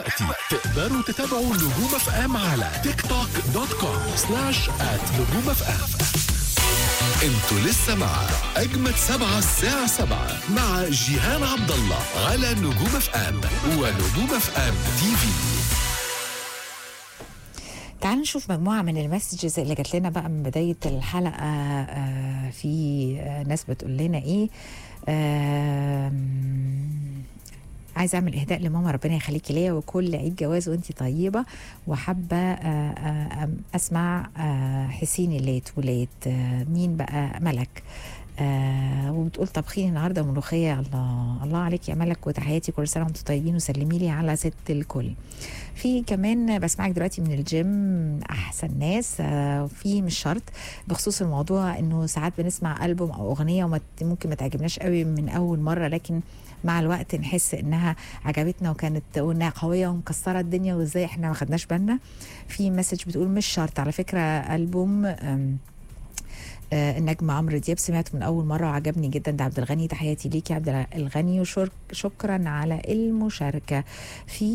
دلوقتي تقدروا تتابعوا نجوم اف ام على تيك توك دوت كوم سلاش ات نجوم اف ام انتوا لسه مع اجمد سبعة الساعة سبعة مع جيهان عبد الله على نجوم اف ام ونجوم اف ام تي في تعالوا نشوف مجموعة من المسجز اللي جات لنا بقى من بداية الحلقة آه، في آه، ناس بتقول لنا ايه آم، عايزه اعمل اهداء لماما ربنا يخليكي ليا وكل عيد جواز وانتي طيبه وحابه آه، آه، أم- اسمع آه، حسين اللي اتولد آه، مين بقى ملك آه وبتقول طبخيني النهارده ملوخيه الله الله عليك يا ملك وتحياتي كل سنه وانتم طيبين وسلمي لي على ست الكل في كمان بسمعك دلوقتي من الجيم احسن ناس آه في مش شرط بخصوص الموضوع انه ساعات بنسمع البوم او اغنيه وما ممكن ما تعجبناش قوي من اول مره لكن مع الوقت نحس انها عجبتنا وكانت وانها قويه ومكسره الدنيا وازاي احنا ما خدناش بالنا في مسج بتقول مش شرط على فكره البوم أم آه، النجم عمرو دياب سمعته من اول مره وعجبني جدا ده عبد الغني تحياتي ليك يا عبد الغني وشكرا على المشاركه في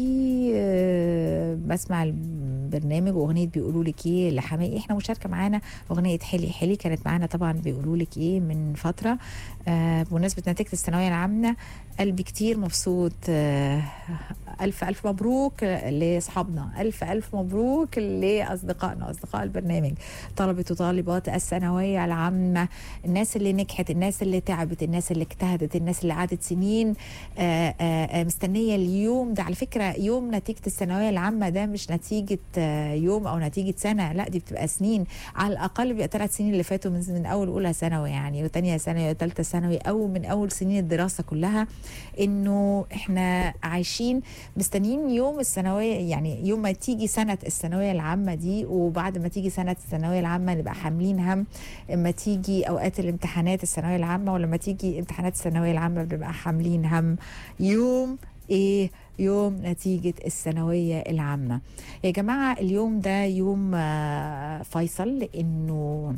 آه، بسمع البرنامج واغنيه بيقولوا لك ايه لحماقي احنا مشاركه معانا اغنيه حلي حلي كانت معانا طبعا بيقولوا لك ايه من فتره آه، بمناسبه نتيجه الثانويه العامه قلبي كتير مبسوط آه، ألف ألف مبروك لأصحابنا ألف ألف مبروك لأصدقائنا أصدقاء البرنامج طلبة وطالبات الثانوية العامة الناس اللي نجحت الناس اللي تعبت الناس اللي اجتهدت الناس اللي قعدت سنين آه، آه، آه، مستنية اليوم ده على فكرة يوم نتيجة الثانوية العامة ده مش نتيجة آه، يوم أو نتيجة سنة لا دي بتبقى سنين على الأقل بيبقى ثلاث سنين اللي فاتوا من, من أول أولى ثانوي يعني وثانية ثانوي وثالثة ثانوي أو من أول سنين الدراسة كلها إنه إحنا عايشين مستنيين يوم الثانويه يعني يوم ما تيجي سنه الثانويه العامه دي وبعد ما تيجي سنه الثانويه العامه نبقى حاملين هم اما تيجي اوقات الامتحانات الثانويه العامه ولما تيجي امتحانات الثانويه العامه بنبقى حاملين هم يوم ايه يوم نتيجة الثانوية العامة يا جماعة اليوم ده يوم آه، فيصل لأنه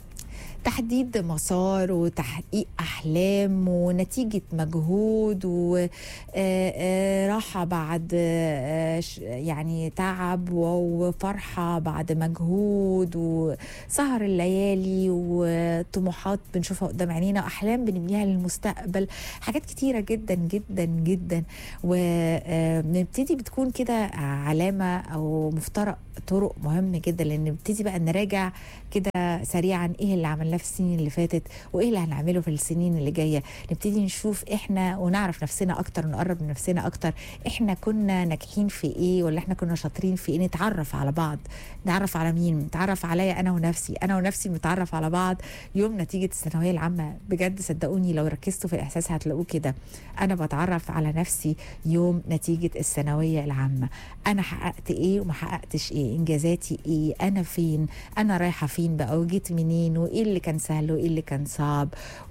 تحديد مسار وتحقيق احلام ونتيجه مجهود وراحه بعد آه، ش- يعني تعب وفرحه بعد مجهود وسهر الليالي وطموحات بنشوفها قدام عينينا واحلام بنبنيها للمستقبل حاجات كتيره جدا جدا جدا ونبتدي بتكون كده علامه او مفترق طرق مهم جدا لان نبتدي بقى نراجع كده سريعا ايه اللي عملناه في السنين اللي فاتت وايه اللي هنعمله في السنين اللي جايه نبتدي نشوف احنا ونعرف نفسنا اكتر ونقرب من نفسنا اكتر احنا كنا ناجحين في ايه ولا احنا كنا شاطرين في ايه نتعرف على بعض نتعرف على مين نتعرف عليا انا ونفسي انا ونفسي بنتعرف على بعض يوم نتيجه الثانويه العامه بجد صدقوني لو ركزتوا في الاحساس هتلاقوه كده انا بتعرف على نفسي يوم نتيجه الثانويه العامه انا حققت ايه وما حققتش ايه انجازاتي ايه انا فين انا رايحه فين بقى وجيت منين وايه اللي كان سهل وايه اللي كان صعب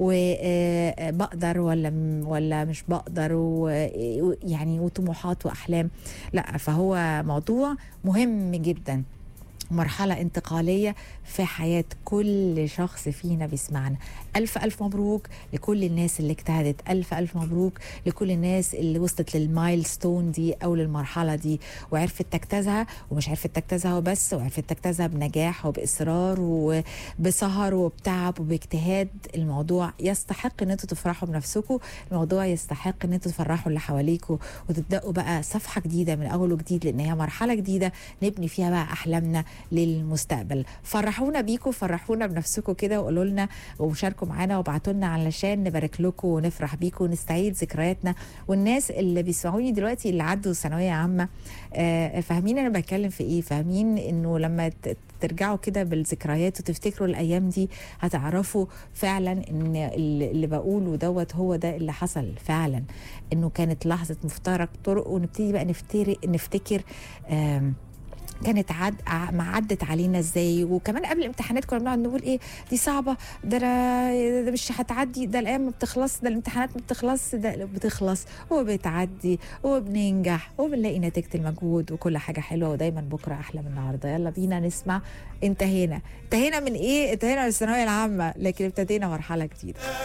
وبقدر ولا م- ولا مش بقدر ويعني وطموحات واحلام لا فهو موضوع مهم جدا مرحلة انتقالية في حياة كل شخص فينا بيسمعنا ألف ألف مبروك لكل الناس اللي اجتهدت ألف ألف مبروك لكل الناس اللي وصلت للمايل ستون دي أو للمرحلة دي وعرفت تجتازها ومش عرفت تجتازها وبس وعرفت تجتازها بنجاح وبإصرار وبسهر وبتعب وباجتهاد الموضوع يستحق ان انتوا تفرحوا بنفسكم الموضوع يستحق ان انتوا تفرحوا اللي حواليكم وتبداوا بقى صفحه جديده من اول وجديد لان هي مرحله جديده نبني فيها بقى احلامنا للمستقبل فرحونا بيكم فرحونا بنفسكم كده وقولوا لنا وشاركوا معانا وابعتوا لنا علشان نبارك لكم ونفرح بيكم ونستعيد ذكرياتنا والناس اللي بيسمعوني دلوقتي اللي عدوا ثانويه عامه آه، فاهمين انا بتكلم في ايه فاهمين انه لما ت- ترجعوا كده بالذكريات وتفتكروا الايام دي هتعرفوا فعلا ان اللي اللي بقوله دوت هو ده اللي حصل فعلا انه كانت لحظه مفترق طرق ونبتدي بقى نفترق نفتكر آم كانت عد ع- ما عدت علينا ازاي وكمان قبل الامتحانات كنا بنقعد نقول ايه دي صعبه ده أنا- ده مش هتعدي ده الايام ما بتخلص ده الامتحانات ما بتخلص ده بتخلص وبتعدي وبننجح وبنلاقي نتيجه المجهود وكل حاجه حلوه ودايما بكره احلى من النهارده يلا بينا نسمع انتهينا انتهينا من ايه انتهينا من الثانويه العامه لكن ابتدينا مرحله جديده